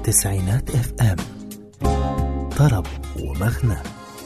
تسعينات اف ام طرب ومغنى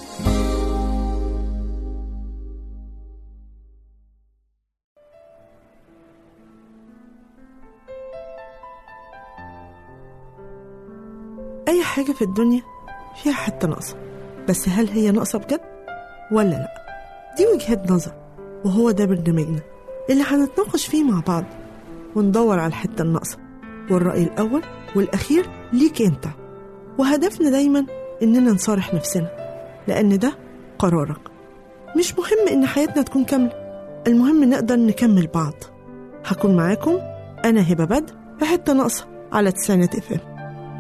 أي حاجة في الدنيا فيها حتة ناقصة بس هل هي ناقصة بجد ولا لأ دي وجهة نظر وهو ده برنامجنا اللي هنتناقش فيه مع بعض وندور على الحتة الناقصة والرأي الأول والأخير ليك أنت وهدفنا دايما إننا نصارح نفسنا لأن ده قرارك مش مهم إن حياتنا تكون كاملة المهم نقدر نكمل بعض هكون معاكم أنا هبة بدر في حتة ناقصة على تسعينات اف ام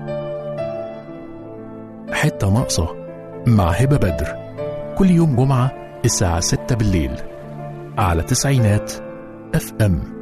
حتة ناقصة مع هبة بدر كل يوم جمعة الساعة 6 بالليل على تسعينات اف ام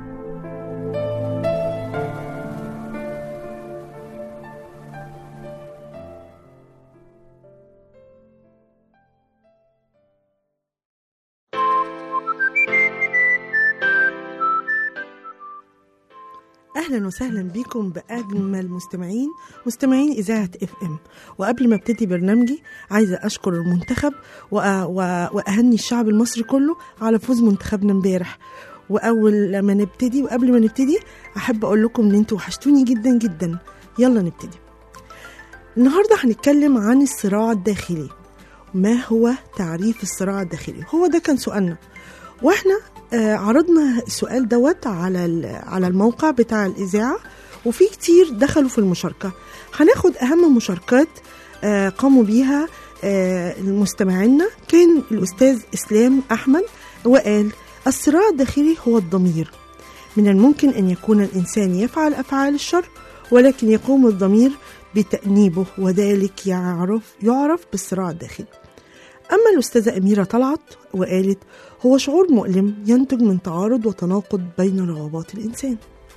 اهلا وسهلا بكم باجمل مستمعين مستمعين اذاعه اف ام وقبل ما ابتدي برنامجي عايزه اشكر المنتخب وأ- وأ- واهني الشعب المصري كله على فوز منتخبنا امبارح واول ما نبتدي وقبل ما نبتدي احب اقول لكم ان انتوا وحشتوني جدا جدا يلا نبتدي النهارده هنتكلم عن الصراع الداخلي ما هو تعريف الصراع الداخلي هو ده كان سؤالنا واحنا آه، عرضنا السؤال دوت على ال- على الموقع بتاع الاذاعه وفي كتير دخلوا في المشاركه هناخد اهم مشاركات آه، قاموا بيها آه، المستمعينا كان الاستاذ اسلام احمد وقال الصراع الداخلي هو الضمير من الممكن ان يكون الانسان يفعل افعال الشر ولكن يقوم الضمير بتأنيبه وذلك يعرف يعرف بالصراع الداخلي أما الأستاذة أميرة طلعت وقالت هو شعور مؤلم ينتج من تعارض وتناقض بين رغبات الإنسان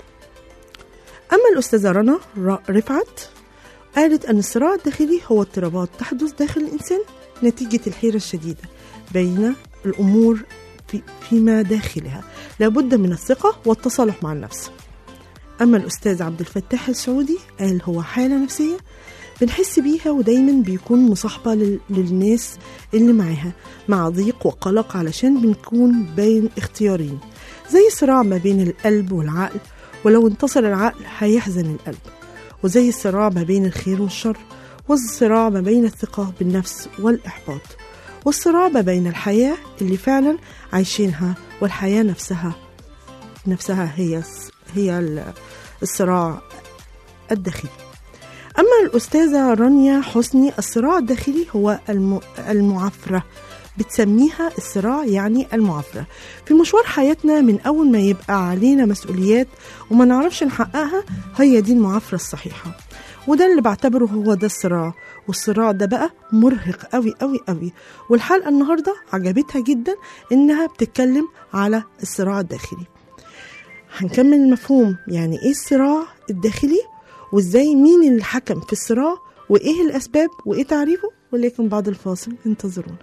أما الأستاذة رنا ر- رفعت قالت أن الصراع الداخلي هو اضطرابات تحدث داخل الإنسان نتيجة الحيرة الشديدة بين الأمور في فيما داخلها لابد من الثقة والتصالح مع النفس أما الأستاذ عبد الفتاح السعودي قال هو حالة نفسية بنحس بيها ودايما بيكون مصاحبة لل- للناس اللي معاها مع ضيق وقلق علشان بنكون بين اختيارين زي صراع ما بين القلب والعقل ولو انتصر العقل هيحزن القلب وزي الصراع ما بين الخير والشر والصراع ما بين الثقة بالنفس والإحباط والصراع ما بين الحياة اللي فعلا عايشينها والحياة نفسها نفسها هي هي ال- الصراع الداخلي أما الأستاذة رانيا حسني الصراع الداخلي هو الم- المعافرة بتسميها الصراع يعني المعافرة في مشوار حياتنا من أول ما يبقى علينا مسؤوليات وما نعرفش نحققها هي دي المعافرة الصحيحة وده اللي بعتبره هو ده الصراع والصراع ده بقى مرهق قوي قوي قوي والحلقة النهاردة عجبتها جدا إنها بتتكلم على الصراع الداخلي هنكمل المفهوم يعني ايه الصراع الداخلي وازاي مين اللي حكم في الصراع وايه الاسباب وايه تعريفه ولكن بعد الفاصل انتظرونا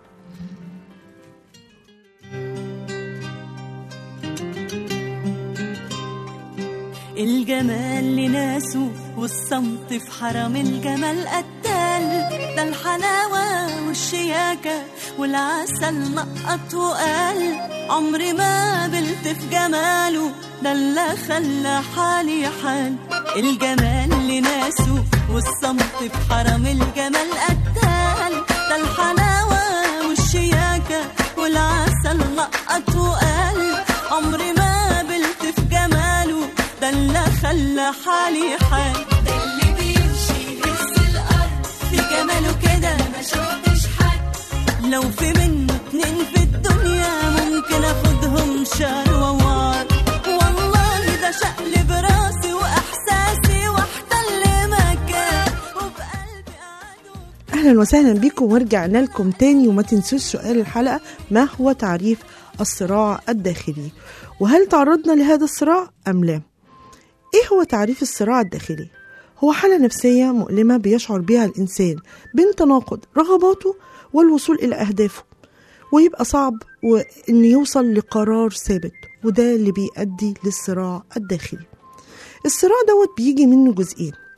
الجمال لناسه والصمت في حرم الجمال قتال ده الحلاوة والشياكة والعسل نقط وقال عمري ما قبلت في جماله ده اللي خلى حالي حال الجمال لناسه والصمت في حرم الجمال قتال ده الحلاوة والشياكة والعسل نقط وقال عمري ما قبلت في جماله ده اللي خلى حالي حال ده اللي بيمشي يهز الارض في جماله كده ما شفتش حد لو في منه اتنين في الدنيا ممكن اخدهم شهر ووار والله ده شقلب راسي واحساسي واحتل مكان وبقلبي قعدوا اهلا وسهلا بكم ورجعنا لكم تاني وما تنسوش سؤال الحلقه ما هو تعريف الصراع الداخلي وهل تعرضنا لهذا الصراع ام لا ايه هو تعريف الصراع الداخلي هو حالة نفسية مؤلمة بيشعر بها الإنسان بين تناقض رغباته والوصول إلى أهدافه ويبقى صعب وإن يوصل لقرار ثابت وده اللي بيؤدي للصراع الداخلي الصراع دوت بيجي منه جزئين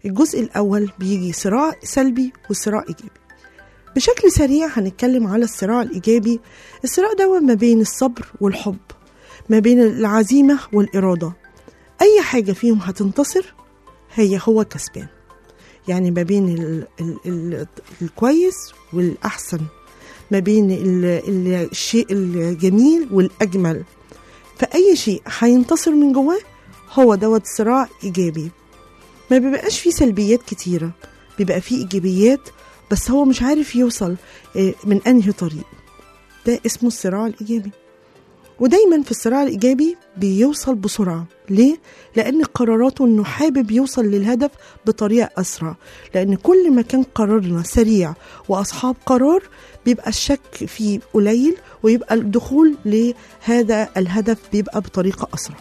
الجزء الأول بيجي صراع سلبي وصراع إيجابي بشكل سريع هنتكلم على الصراع الإيجابي الصراع ده ما بين الصبر والحب ما بين العزيمة والإرادة أي حاجة فيهم هتنتصر هي هو كسبان يعني ما بين ال ال ال الكويس والأحسن ما بين ال ال الشيء الجميل والأجمل فأي شيء هينتصر من جواه هو دوت صراع إيجابي ما بيبقاش فيه سلبيات كتيرة بيبقى فيه إيجابيات بس هو مش عارف يوصل آه، من أنهي طريق ده اسمه الصراع الإيجابي ودايما في الصراع الإيجابي بيوصل بسرعة ليه؟ لأن قراراته إنه حابب يوصل للهدف بطريقة أسرع لأن كل ما كان قرارنا سريع وأصحاب قرار بيبقى الشك فيه قليل ويبقى الدخول لهذا الهدف بيبقى بطريقة أسرع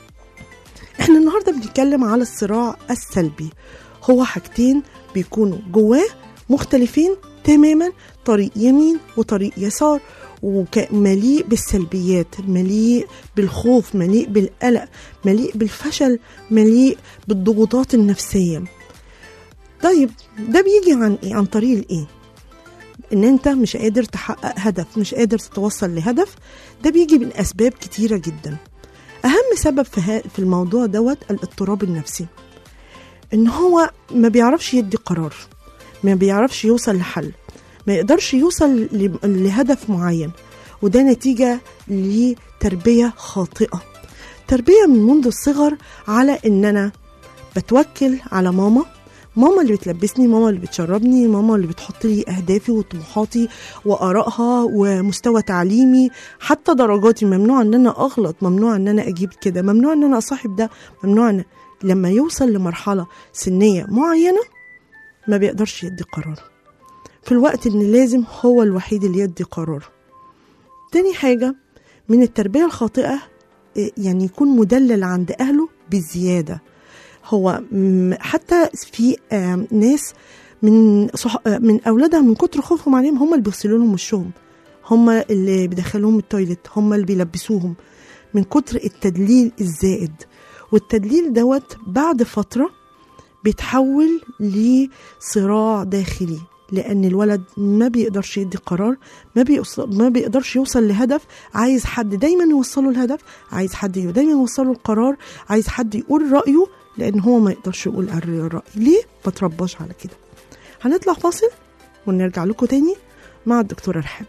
احنا النهارده بنتكلم على الصراع السلبي هو حاجتين بيكونوا جواه مختلفين تماما طريق يمين وطريق يسار ومليء بالسلبيات مليء بالخوف مليء بالقلق مليء بالفشل مليء بالضغوطات النفسية طيب ده بيجي عن ايه عن طريق الايه ان انت مش قادر تحقق هدف مش قادر تتوصل لهدف ده بيجي من اسباب كتيرة جدا اهم سبب في, ها في الموضوع دوت الاضطراب النفسي ان هو ما بيعرفش يدي قرار ما بيعرفش يوصل لحل ما يقدرش يوصل ل- لهدف معين وده نتيجة لتربية خاطئة تربية من منذ الصغر على ان انا بتوكل على ماما ماما اللي بتلبسني ماما اللي بتشربني ماما اللي بتحط لي اهدافي وطموحاتي وارائها ومستوى تعليمي حتى درجاتي ممنوع ان انا اغلط ممنوع ان انا اجيب كده ممنوع ان انا اصاحب ده ممنوع ان لما يوصل لمرحله سنيه معينه ما بيقدرش يدي قرار في الوقت ان لازم هو الوحيد اللي يدي قرار تاني حاجه من التربيه الخاطئه إيه، يعني يكون مدلل عند اهله بزياده هو م- حتى في آم، ناس من صح... آه، من اولادها من كتر خوفهم عليهم هم اللي بيغسلوا لهم وشهم هم اللي بيدخلوهم التويلت هم اللي بيلبسوهم من كتر التدليل الزائد والتدليل دوت بعد فتره بيتحول لصراع داخلي لان الولد ما بيقدرش يدي قرار ما بيوصل ما بيقدرش يوصل لهدف عايز حد دايما يوصله الهدف عايز حد دايما يوصله القرار عايز حد يقول رايه لان هو ما يقدرش يقول الراي ليه ما ترباش على كده هنطلع فاصل ونرجع لكم تاني مع الدكتوره رحاب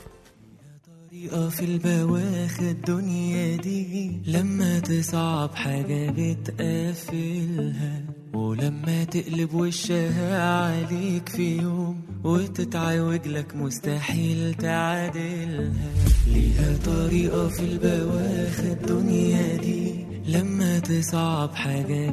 طريقة في البواخ الدنيا دي لما تصعب حاجة بتقفلها ولما تقلب وشها عليك في يوم وتتعوج لك مستحيل تعادلها ليها طريقة في البواخ الدنيا دي لما تصعب حاجة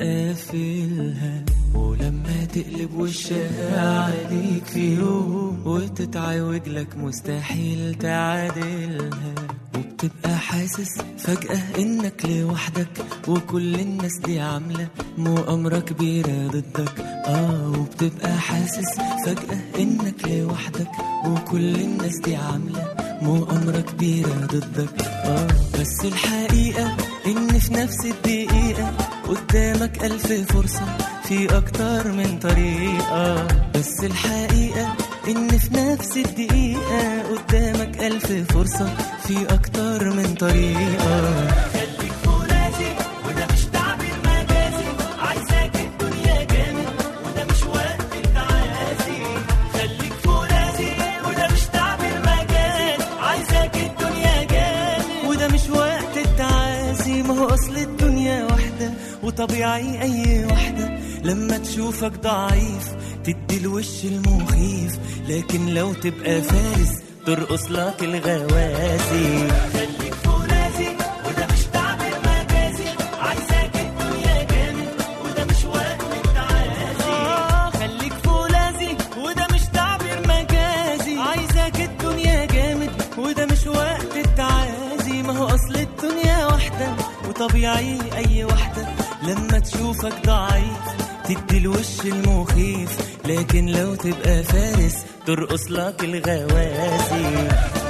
بتقفلها ولما تقلب وشها عليك في يوم وتتعوج لك مستحيل تعادلها وبتبقى حاسس فجأة انك لوحدك وكل الناس دي عاملة مؤامرة كبيرة ضدك اه وبتبقى حاسس فجأة انك لوحدك وكل الناس دي عاملة مؤامرة كبيرة ضدك اه بس الحقيقة ان في نفس الدقيقة قدامك ألف فرصة في أكتر من طريقة بس الحقيقة إن في نفس الدقيقة قدامك ألف فرصة في أكتر من طريقة خليك فرازي وده مش تعبير مجازي عايزاك الدنيا جامد وده مش وقت التعازي خليك فرازي وده مش تعبير مجازي عايزاك الدنيا جامد وده مش وقت التعازي ما هو أصل الدنيا واحدة وطبيعي أي واحدة لما تشوفك ضعيف تدي الوش المخيف لكن لو تبقى فارس ترقص لك الغوازي خليك فرازي وده مش تعبير مجازي عايزاك الدنيا جامد وده مش وقت التعازي آه خليك فولاذي وده مش تعبير مجازي عايزاك الدنيا جامد وده مش وقت التعازي ما هو اصل الدنيا واحدة وطبيعي اي واحدة لما تشوفك ضعيف تدي الوش المخيف لكن لو تبقى فارس ترقص لك الغوازي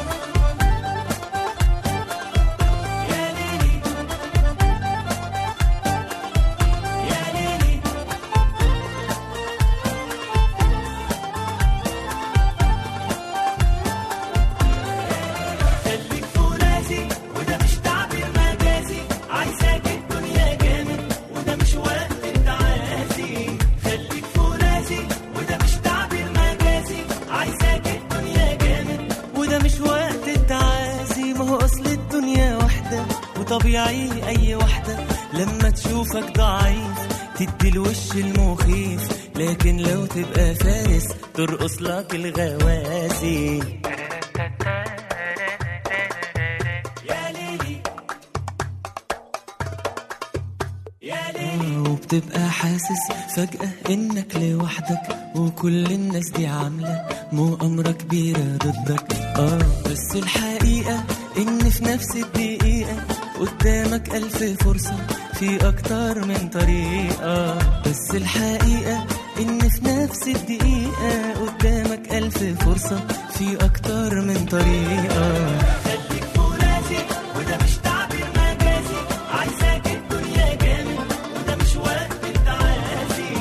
يا ليلي يا ليلي طبيعي اي واحدة لما تشوفك ضعيف تدي الوش المخيف لكن لو تبقى فارس ترقص لك الغواسي يا ليلي يا ليلي وبتبقى حاسس فجأة انك لوحدك وكل الناس دي عاملة مؤامرة كبيرة ضدك اه بس الحقيقة ان في نفس الدقيقة قدامك ألف فرصة في أكتر من طريقة بس الحقيقة إن في نفس الدقيقة قدامك ألف فرصة في أكتر من طريقة خليك فراسي وده مش تعبير مجازي عايزاك الدنيا جامد وده مش وقت التعازي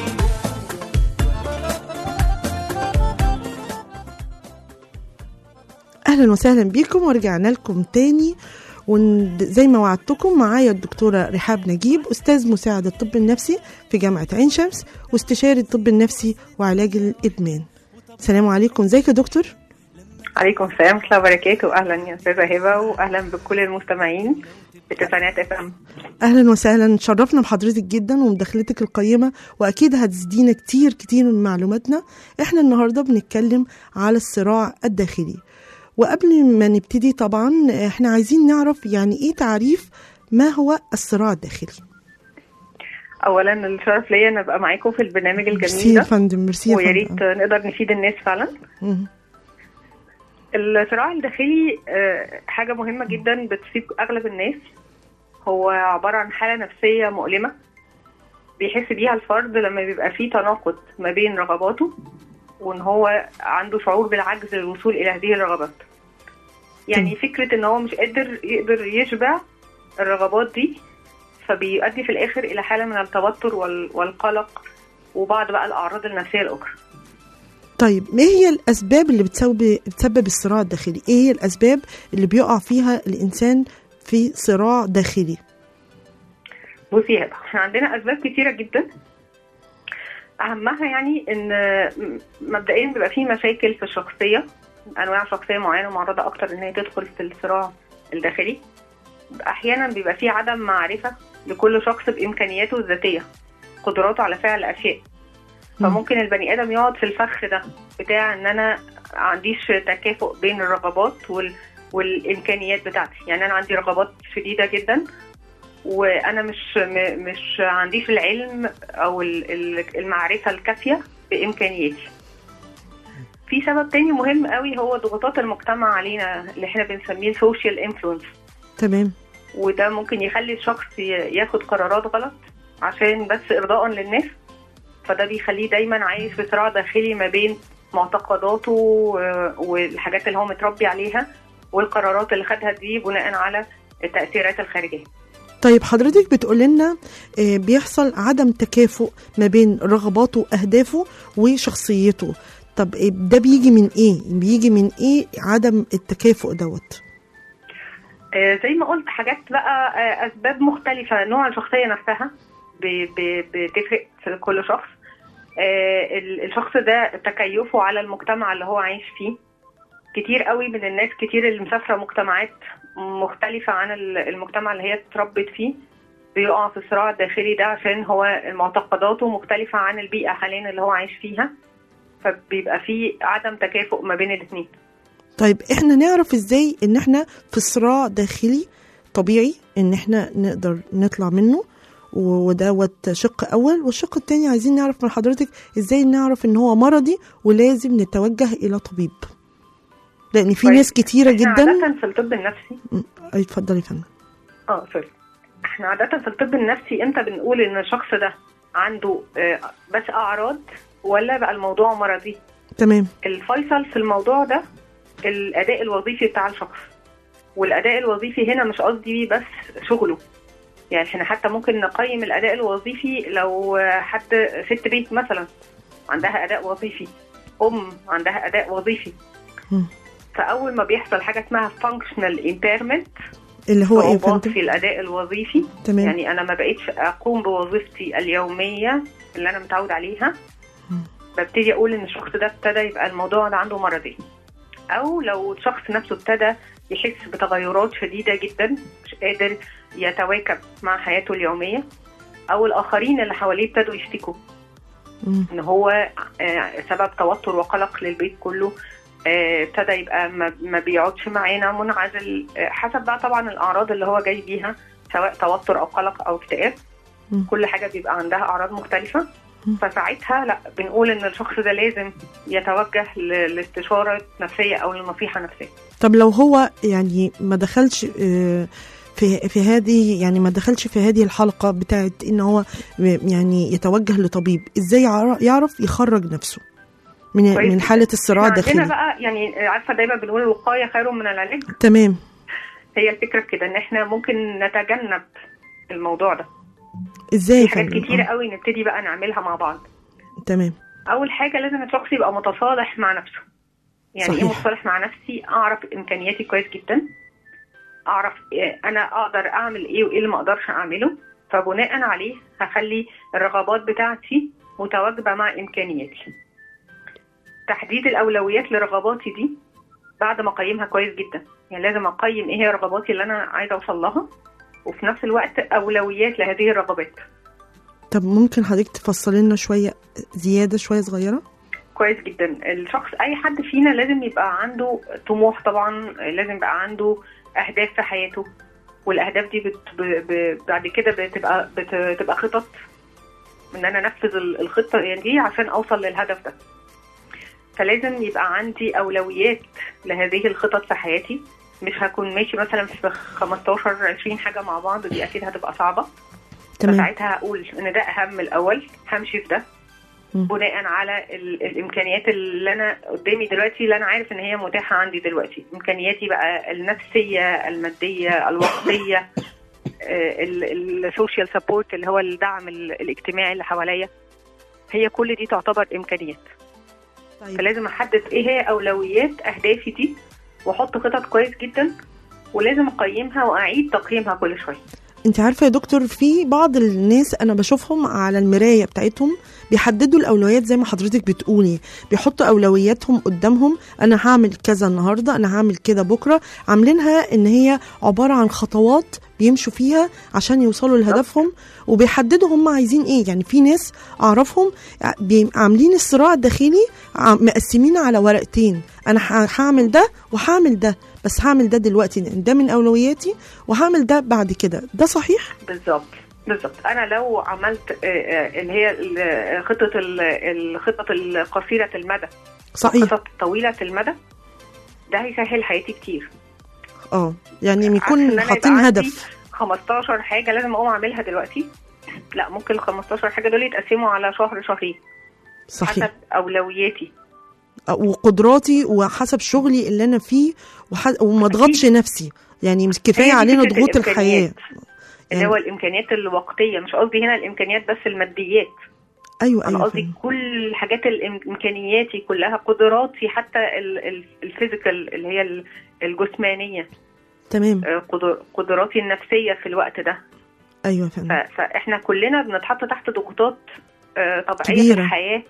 اهلا وسهلا بيكم ورجعنا لكم تاني وزي ما وعدتكم معايا الدكتورة رحاب نجيب أستاذ مساعد الطب النفسي في جامعة عين شمس واستشاري الطب النفسي وعلاج الإدمان السلام عليكم ازيك يا دكتور عليكم السلام ورحمة الله وبركاته أهلا يا أستاذة هبة وأهلا بكل المستمعين في تسعينات اف ام اهلا وسهلا شرفنا بحضرتك جدا ومداخلتك القيمه واكيد هتزيدينا كتير كتير من معلوماتنا احنا النهارده بنتكلم على الصراع الداخلي وقبل ما نبتدي طبعا احنا عايزين نعرف يعني ايه تعريف ما هو الصراع الداخلي أولا الشرف ليا إن أبقى معاكم في البرنامج ميرسي الجميل يا ده فندم ميرسي يا ويا ريت فندم نقدر نفيد الناس فعلا مم. الصراع الداخلي آه، حاجة مهمة جدا بتصيب أغلب الناس هو عبارة عن حالة نفسية مؤلمة بيحس بيها الفرد لما بيبقى فيه تناقض ما بين رغباته وإن هو عنده شعور بالعجز للوصول إلى هذه الرغبات يعني فكرة إن هو مش قادر يقدر يشبع الرغبات دي فبيؤدي في الآخر إلى حالة من التوتر وال- والقلق وبعض بقى الأعراض النفسية الأخرى طيب ما هي الاسباب اللي بتسبب بتسبب الصراع الداخلي ايه هي الاسباب اللي بيقع فيها الانسان في صراع داخلي بصي يا هبه احنا عندنا اسباب كتيره جدا اهمها يعني ان م- مبدئيا بيبقى في مشاكل في الشخصيه انواع شخصيه معينه معرضه اكتر ان هي تدخل في الصراع الداخلي احيانا بيبقى في عدم معرفه لكل شخص بامكانياته الذاتيه قدراته على فعل اشياء فممكن البني ادم يقعد في الفخ ده بتاع ان انا ما عنديش تكافؤ بين الرغبات وال والامكانيات بتاعتي يعني انا عندي رغبات شديده جدا وانا مش م- مش عنديش العلم او ال- ال- المعرفه الكافيه بامكانياتي في سبب تاني مهم قوي هو ضغوطات المجتمع علينا اللي احنا بنسميه السوشيال انفلونس تمام وده ممكن يخلي الشخص ي- ياخد قرارات غلط عشان بس ارضاء للناس فده بيخليه دايما عايش في صراع داخلي ما بين معتقداته و- والحاجات اللي هو متربي عليها والقرارات اللي خدها دي بناء على التأثيرات الخارجية طيب حضرتك بتقول لنا آه، بيحصل عدم تكافؤ ما بين رغباته واهدافه وشخصيته طب آه، ده بيجي من ايه بيجي من ايه عدم التكافؤ دوت آه، زي ما قلت حاجات بقى آه، اسباب مختلفه نوع الشخصيه نفسها ب- ب- بتفرق في كل شخص آه، ال- الشخص ده تكيفه على المجتمع اللي هو عايش فيه كتير قوي من الناس كتير اللي مسافره مجتمعات مختلفه عن ال- المجتمع اللي هي اتربت فيه بيقع في الصراع الداخلي ده عشان هو معتقداته مختلفه عن البيئه حاليا اللي هو عايش فيها فبيبقى في عدم تكافؤ ما بين الاثنين طيب احنا نعرف ازاي ان احنا في صراع داخلي طبيعي ان احنا نقدر نطلع منه و- ودوت شق اول والشق التاني عايزين نعرف من حضرتك ازاي نعرف ان هو مرضي ولازم نتوجه الى طبيب لان في طيب، ناس كتيره احنا جدا عاده في الطب النفسي م، أي اتفضلي يا فندم اه سوري احنا عادة في الطب النفسي امتى بنقول ان الشخص ده عنده آه، بس اعراض ولا بقى الموضوع مرضي تمام الفيصل في الموضوع ده الاداء الوظيفي بتاع الشخص والاداء الوظيفي هنا مش قصدي بيه بس شغله يعني احنا حتى ممكن نقيم الاداء الوظيفي لو آه، حد ست بيت مثلا عندها اداء وظيفي ام عندها اداء وظيفي مم. فاول ما بيحصل حاجه اسمها functional impairment اللي هو ايه يا صعوبات فندم في الاداء الوظيفي تمام يعني انا ما بقيتش اقوم بوظيفتي اليوميه اللي انا متعود عليها مم. ببتدي اقول ان الشخص ده ابتدى يبقى الموضوع ده عنده مرضي او لو الشخص نفسه ابتدى يحس بتغيرات شديده جدا مش قادر يتواكب مع حياته اليوميه او الاخرين اللي حواليه ابتدوا يشتكوا مم. ان هو آه، سبب توتر وقلق للبيت كله آه، ابتدى يبقى ما- ما بيقعدش معانا منعزل آه، حسب بقى طبعا الاعراض اللي هو جاي بيها سواء توتر او قلق او اكتئاب مم. كل حاجه بيبقى عندها اعراض مختلفه مم. فساعتها لا بنقول ان الشخص ده لازم يتوجه ل- لاستشاره نفسيه او لنصيحه نفسيه طب لو هو يعني ما دخلش آه، في في هذه يعني ما دخلش في هذه الحلقه بتاعت ان هو يعني يتوجه لطبيب ازاي يعر- يعرف يخرج نفسه من كويس من جدا. حاله الصراع إحنا عندنا الداخلي بقى يعني عارفه دايما بنقول الوقايه خير من العلاج تمام هي الفكره في كده ان احنا ممكن نتجنب الموضوع ده ازاي في حاجات فندم؟ كتيره آه، قوي نبتدي بقى نعملها مع بعض تمام اول حاجه لازم الشخص يبقى متصالح مع نفسه يعني صحيح. ايه متصالح مع نفسي اعرف امكانياتي كويس جدا اعرف إيه انا اقدر اعمل ايه وايه اللي ما اقدرش اعمله فبناء عليه هخلي الرغبات بتاعتي متواجبه مع امكانياتي تحديد الاولويات لرغباتي دي بعد ما اقيمها كويس جدا يعني لازم اقيم ايه هي رغباتي اللي انا عايزه اوصل لها وفي نفس الوقت اولويات لهذه الرغبات طب ممكن حضرتك تفصلي لنا شويه زياده شويه صغيره كويس جدا الشخص اي حد فينا لازم يبقى عنده طموح طبعا لازم يبقى عنده اهداف في حياته والاهداف دي بت ب ب بعد كده بتبقى بتبقى خطط ان انا انفذ ال- الخطه يعني دي عشان اوصل للهدف ده فلازم يبقى عندي اولويات لهذه الخطط في حياتي مش هكون ماشي مثلا في 15 20 حاجه مع بعض دي اكيد هتبقى صعبه تمام فساعتها هقول ان ده اهم الاول همشي في ده مم. بناء على ال- الامكانيات اللي انا قدامي دلوقتي اللي انا عارف ان هي متاحه عندي دلوقتي امكانياتي بقى النفسيه الماديه الوقتيه السوشيال سبورت اللي هو الدعم ال- الاجتماعي اللي حواليا هي كل دي تعتبر امكانيات طيب فلازم احدد ايه هي اولويات اهدافي دي واحط خطط كويس جدا ولازم اقيمها واعيد تقييمها كل شويه انت عارفه يا دكتور في بعض الناس انا بشوفهم على المرايه بتاعتهم بيحددوا الاولويات زي ما حضرتك بتقولي بيحطوا اولوياتهم قدامهم انا هعمل كذا النهارده انا هعمل كده بكره عاملينها ان هي عباره عن خطوات بيمشوا فيها عشان يوصلوا لهدفهم وبيحددوا هم عايزين ايه يعني في ناس اعرفهم بي- عاملين الصراع الداخلي ع- مقسمين على ورقتين انا ه- هعمل ده وهعمل ده بس هعمل ده دلوقتي لأن ده من اولوياتي وهعمل ده بعد كده ده صحيح بالظبط بالظبط انا لو عملت آه، آه، اللي هي ال- خطه ال- الخطط القصيره المدى صحيح الخطط طويله المدى ده هيسهل حياتي كتير اه يعني عكس إن يكون أنا حاطين يبقى عندي هدف 15 حاجه لازم اقوم اعملها دلوقتي لا ممكن ال 15 حاجه دول يتقسموا على شهر شهرين صحيح حسب اولوياتي وقدراتي وحسب شغلي اللي انا فيه وح... وما اضغطش نفسي يعني مش كفايه هي دي علينا فكرة ضغوط الحياه الإمكانيات. اللي هو الامكانيات الوقتيه مش قصدي هنا الامكانيات بس الماديات ايوه انا ايوه قصدي فاهم. كل الحاجات الإم- امكانياتي كلها قدراتي حتى ال- ال- الفيزيكال اللي هي ال- الجسمانيه تمام آه، قدر- قدراتي النفسيه في الوقت ده ايوه يا ف- فندم فاحنا كلنا بنتحط تحت ضغوطات آه، طبيعيه كبيرة. في الحياه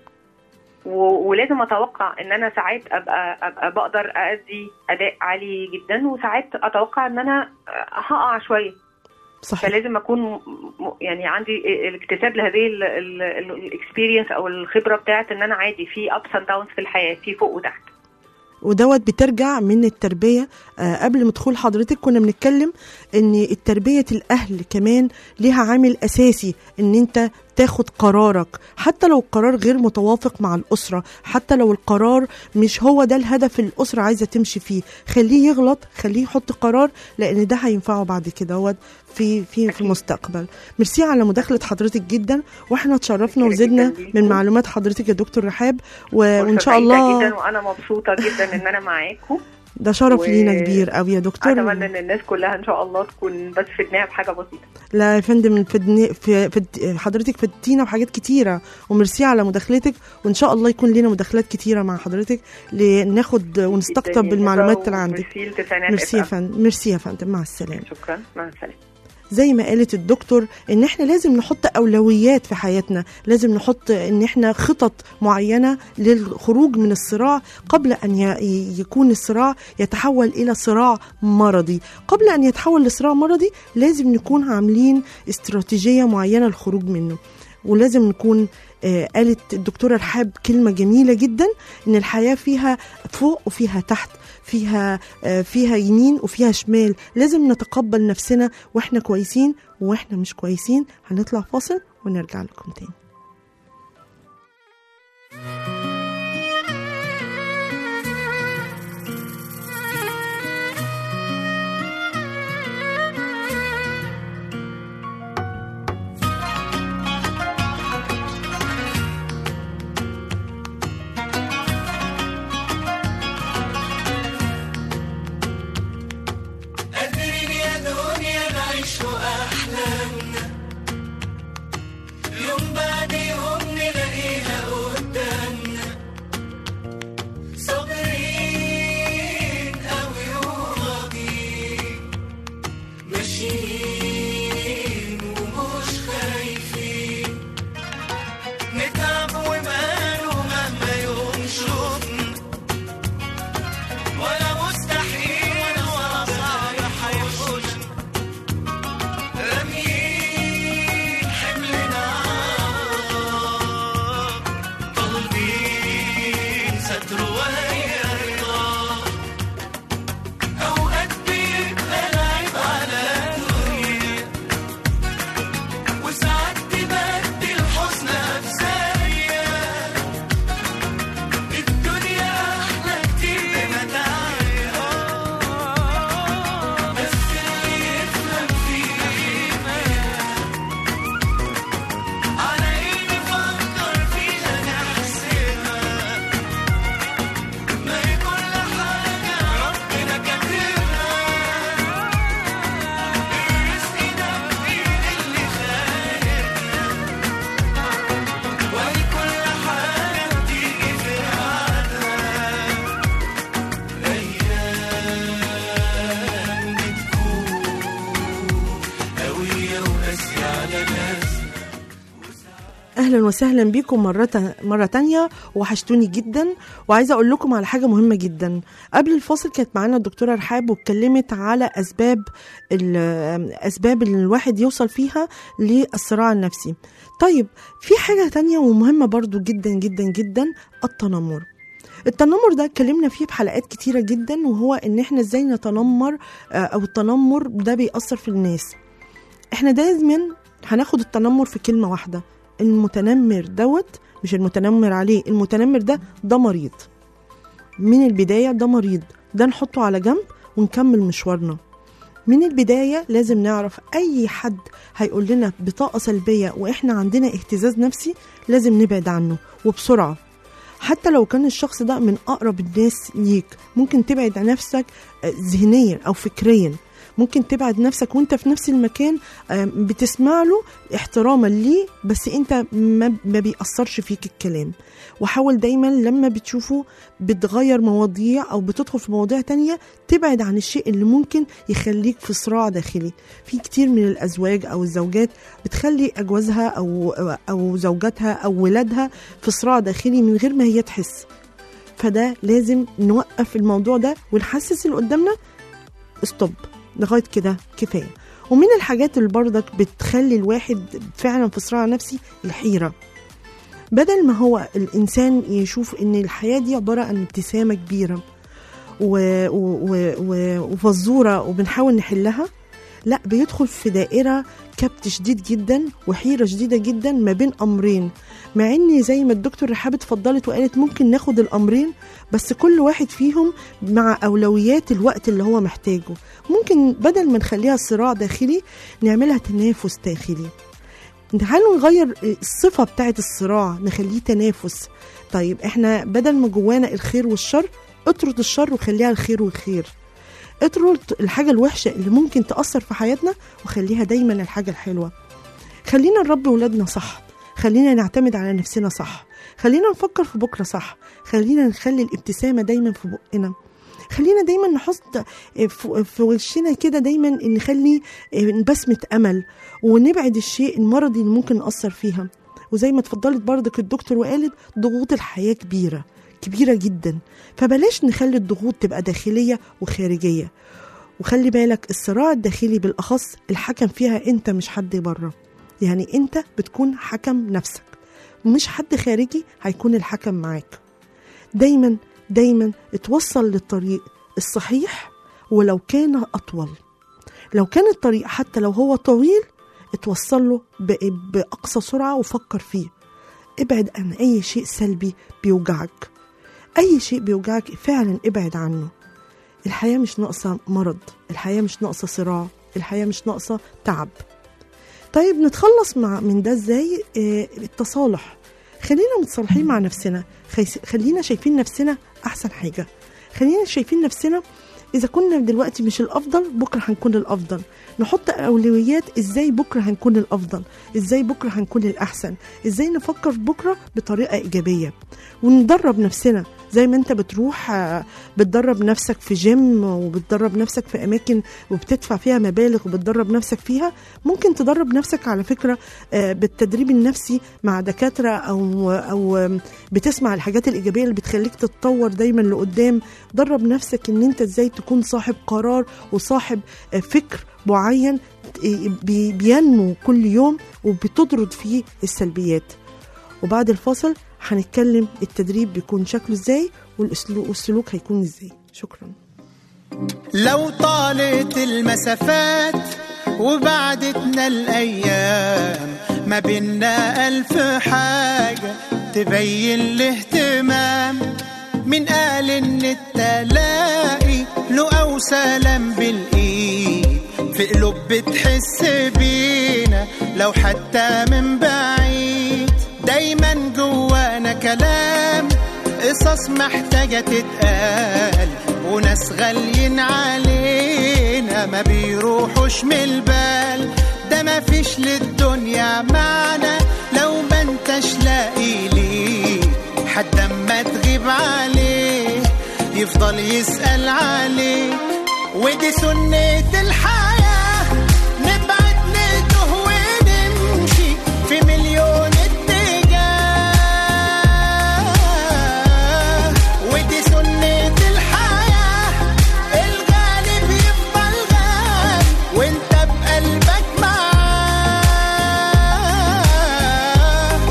و- ولازم اتوقع ان انا ساعات ابقى ابقى بقدر ادي اداء عالي جدا وساعات اتوقع ان انا آه، هقع شويه صحيح فلازم اكون م- م- يعني عندي الاكتساب لهذه الاكسبيرينس او الخبره بتاعت ان انا عادي في ابس اند داونز في الحياه في فوق وتحت ودوت بترجع من التربيه آه قبل ما دخول حضرتك كنا بنتكلم ان التربيه الاهل كمان ليها عامل اساسي ان انت تاخد قرارك حتى لو القرار غير متوافق مع الاسره حتى لو القرار مش هو ده الهدف اللي الاسره عايزه تمشي فيه خليه يغلط خليه يحط قرار لان ده هينفعه بعد كده هو في في في المستقبل ميرسي على مداخله حضرتك جدا واحنا اتشرفنا ميرسي وزدنا جداً ليكم. من معلومات حضرتك يا دكتور رحاب و- وان فرصة شاء سعيدة الله جدا وانا مبسوطه جدا ان انا معاكم ده شرف و- لينا كبير قوي يا دكتور اتمنى ان الناس كلها ان شاء الله تكون بس في دماغها بحاجه بسيطه لا يا فندم فدني في, في حضرتك فدتينا بحاجات كتيره وميرسي على مداخلتك وان شاء الله يكون لنا مداخلات كتيره مع حضرتك لناخد ونستقطب جداً. بالمعلومات اللي عندك ميرسي لتسعينات ميرسي يا FM. فندم ميرسي يا فندم مع السلامه شكرا مع السلامه زي ما قالت الدكتور ان احنا لازم نحط اولويات في حياتنا لازم نحط ان احنا خطط معينه للخروج من الصراع قبل ان ي- يكون الصراع يتحول الى صراع مرضي قبل ان يتحول لصراع مرضي لازم نكون عاملين استراتيجيه معينه للخروج منه ولازم نكون آه، قالت الدكتوره رحاب كلمه جميله جدا ان الحياه فيها فوق وفيها تحت فيها آه، فيها يمين وفيها شمال لازم نتقبل نفسنا واحنا كويسين واحنا مش كويسين هنطلع فاصل ونرجع لكم تاني قادرين يا دنيا نعيش أحلامنا يوم بعد يوم نلاقيها قدامنا صابرين أوي وراضيين ماشيين ومش خايفين نتعب وماله مهما يوم شوفنا ولا مستحيل ولا صعب هيحوشنا راميين حملنا عار، طالبين ستر وهي رضا أوقات بيبقى العيب على الدنيا وساعات تبدل حزنها بثانية الدنيا أحلى كتير بمتاعها بس اللي يفهم فيها على إيه نفكر فيها نحسبها ما هي كل حاجة ربنا كاتبها الرزق ده بإيد اللي خالقنا وهي كل حاجة بتيجي في ميعادها أيام بتكون قوية وقاسية على ناس اهلا وسهلا بيكم مرة مرة تانية وحشتوني جدا وعايزة اقول لكم على حاجة مهمة جدا قبل الفاصل كانت معانا الدكتورة رحاب واتكلمت على اسباب ال- اسباب اللي الواحد يوصل فيها للصراع النفسي طيب في حاجة تانية ومهمة برضو جدا جدا جدا التنمر التنمر ده اتكلمنا فيه في حلقات كتيرة جدا وهو ان احنا ازاي نتنمر آه، او التنمر ده بيأثر في الناس احنا دايما هناخد التنمر في كلمة واحدة المتنمر دوت مش المتنمر عليه المتنمر ده ده مريض من البداية ده مريض ده نحطه على جنب ونكمل مشوارنا من البداية لازم نعرف أي حد هيقول لنا بطاقة سلبية وإحنا عندنا اهتزاز نفسي لازم نبعد عنه وبسرعة حتى لو كان الشخص ده من أقرب الناس ليك ممكن تبعد عن نفسك آه، ذهنيا أو فكريا ممكن تبعد نفسك وانت في نفس المكان آه، بتسمع له احتراما ليه بس انت ما, ما بيأثرش فيك الكلام وحاول دايما لما بتشوفه بتغير مواضيع او بتدخل في مواضيع تانية تبعد عن الشيء اللي ممكن يخليك في صراع داخلي في كتير من الازواج او الزوجات بتخلي اجوازها او او زوجاتها او ولادها في صراع داخلي من غير ما هي تحس فده لازم نوقف الموضوع ده ونحسس اللي قدامنا ستوب لغايه كده كفايه ومن الحاجات اللي برضك بتخلي الواحد فعلا في صراع نفسي الحيره بدل ما هو الانسان يشوف ان الحياه دي عباره عن ابتسامه كبيره و- و- و- و- وفزوره وبنحاول نحلها لا بيدخل في دائره كبت شديد جدا وحيره شديده جدا ما بين امرين مع ان زي ما الدكتور رحاب اتفضلت وقالت ممكن ناخد الامرين بس كل واحد فيهم مع اولويات الوقت اللي هو محتاجه ممكن بدل ما نخليها صراع داخلي نعملها تنافس داخلي تعالوا نغير الصفة بتاعت الصراع نخليه تنافس طيب احنا بدل ما جوانا الخير والشر اطرد الشر وخليها الخير والخير اطرد الحاجة الوحشة اللي ممكن تأثر في حياتنا وخليها دايما الحاجة الحلوة خلينا نربي ولادنا صح خلينا نعتمد على نفسنا صح خلينا نفكر في بكرة صح خلينا نخلي الابتسامة دايما في بقنا خلينا دايما نحط في في وشنا كده دايما نخلي بسمة أمل ونبعد الشيء المرضي اللي ممكن نأثر فيها وزي ما اتفضلت برضك الدكتور وقالت ضغوط الحياة كبيرة كبيرة جدا فبلاش نخلي الضغوط تبقى داخلية وخارجية وخلي بالك الصراع الداخلي بالأخص الحكم فيها أنت مش حد بره يعني أنت بتكون حكم نفسك مش حد خارجي هيكون الحكم معاك دايما دايما اتوصل للطريق الصحيح ولو كان أطول لو كان الطريق حتى لو هو طويل اتوصل له ب- بأقصى سرعة وفكر فيه ابعد عن أي شيء سلبي بيوجعك أي شيء بيوجعك فعلا ابعد عنه الحياة مش ناقصة مرض الحياة مش ناقصة صراع الحياة مش ناقصة تعب طيب نتخلص مع من ده ازاي آه التصالح خلينا متصالحين مع نفسنا خيس- خلينا شايفين نفسنا احسن حاجه خلينا شايفين نفسنا اذا كنا دلوقتي مش الافضل بكره هنكون الافضل نحط اولويات ازاي بكره هنكون الافضل ازاي بكره هنكون الاحسن ازاي نفكر في بكره بطريقه ايجابيه وندرب نفسنا زي ما انت بتروح آه، بتدرب نفسك في جيم وبتدرب نفسك في اماكن وبتدفع فيها مبالغ وبتدرب نفسك فيها ممكن تدرب نفسك على فكره آه، بالتدريب النفسي مع دكاتره او او آم، بتسمع الحاجات الايجابيه اللي بتخليك تتطور دايما لقدام درب نفسك ان انت ازاي تكون صاحب قرار وصاحب آه، فكر معين آه، بي- بينمو كل يوم وبتطرد فيه السلبيات وبعد الفاصل هنتكلم التدريب بيكون شكله ازاي والاسلوب والسلوك هيكون ازاي شكرا لو طالت المسافات وبعدتنا الأيام ما بينا ألف حاجة تبين الاهتمام من قال إن التلاقي له أو سلام بالإيد في قلوب بتحس بينا لو حتى من بعيد دايما جوانا كلام قصص محتاجة تتقال وناس غاليين علينا ما بيروحوش من البال ده ما فيش للدنيا معنى لو ما انتش لاقي ليه حد اما تغيب عليه يفضل يسأل عليك ودي سنة الحياة نبعد نتوه ونمشي في مليون اتجاه ودي سنة الحياة الغالب يفضل غالي وانت بقلبك معاه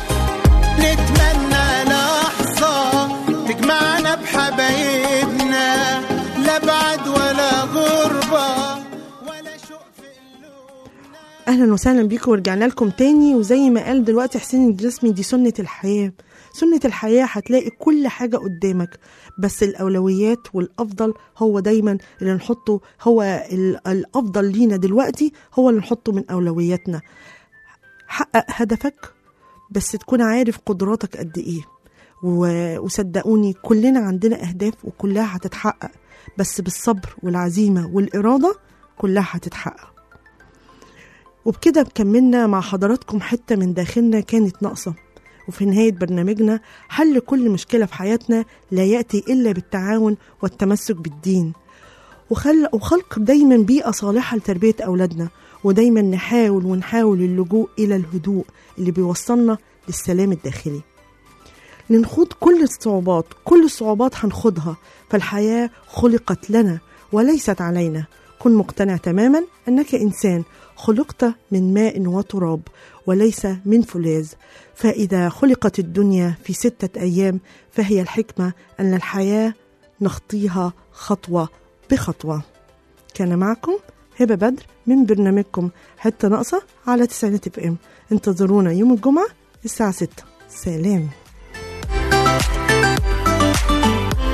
نتمنى لحظة تجمعنا بحبايبنا لا بعد ولا غربة ولا شوق في قلوبنا اهلا وسهلا بيكم ورجعنا لكم تاني وزي ما قال دلوقتي حسين الجسمي دي سنة الحياة سنة الحياة هتلاقي كل حاجة قدامك بس الأولويات والأفضل هو دايما اللي نحطه هو ال- الأفضل لينا دلوقتي هو اللي نحطه من أولوياتنا حقق هدفك بس تكون عارف قدراتك قد إيه و- وصدقوني كلنا عندنا أهداف وكلها هتتحقق بس بالصبر والعزيمة والإرادة كلها هتتحقق وبكده كملنا مع حضراتكم حتة من داخلنا كانت ناقصة وفي نهاية برنامجنا حل كل مشكلة في حياتنا لا يأتي إلا بالتعاون والتمسك بالدين وخل وخلق دايما بيئة صالحة لتربية أولادنا ودايما نحاول ونحاول اللجوء إلى الهدوء اللي بيوصلنا للسلام الداخلي لنخوض كل الصعوبات كل الصعوبات هنخوضها فالحياة خلقت لنا وليست علينا كن مقتنع تماما أنك إنسان خلقت من ماء وتراب وليس من فولاذ فإذا خلقت الدنيا في ستة أيام فهي الحكمة أن الحياة نخطيها خطوة بخطوة كان معكم هبة بدر من برنامجكم حتة ناقصة على تسعينات اف ام انتظرونا يوم الجمعة الساعة 6 سلام